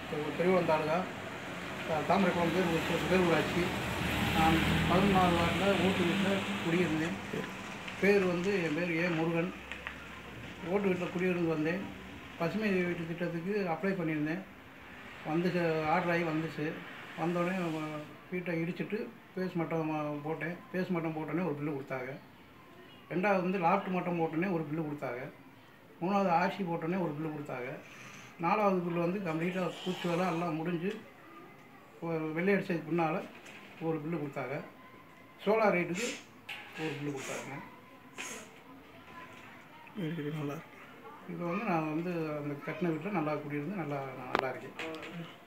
பெரியகுளம் தாலுகா தா- தாமரைக்குளம் பேர் ஊ- பேரூராட்சி நான் பதினொன்றாவது வார்டில் ஓட்டு வீட்டில் குடியிருந்தேன் பேர் வந்து என் பேர் ஏ முருகன் ஓட்டு வீட்டில் குடியிருந்து வந்தேன் பசுமை வீட்டு திட்டத்துக்கு அப்ளை பண்ணியிருந்தேன் வந்துச்சு ஆர்டர் ஆகி வந்துச்சு வந்தோடனே வ- வீட்டை இடிச்சிட்டு பேஸ் மட்டம் போட்டேன் பேஸ் மட்டம் போட்டோடனே ஒரு பில்லு கொடுத்தாங்க ரெண்டாவது வந்து லாஃப்ட் மட்டம் போட்டோடனே ஒரு பில்லு கொடுத்தாங்க மூணாவது ஆர்சி போட்டோடனே ஒரு பில்லு கொடுத்தாங்க நாலாவது பில்லு வந்து கம்ப்ளீட்டாக பூச்சி வேலை எல்லாம் முடிஞ்சு ஒரு வெள்ளை அடிச்சதுக்கு பின்னால் ஒரு பில்லு கொடுத்தாங்க சோலார் ரைட்டுக்கு ஒரு பில்லு கொடுத்தாங்க சரி நல்லா இப்போ வந்து நான் வந்து அந்த கட்டின வீட்டில் நல்லா குடியிருந்து நல்லா நான் நல்லா இருக்கேன்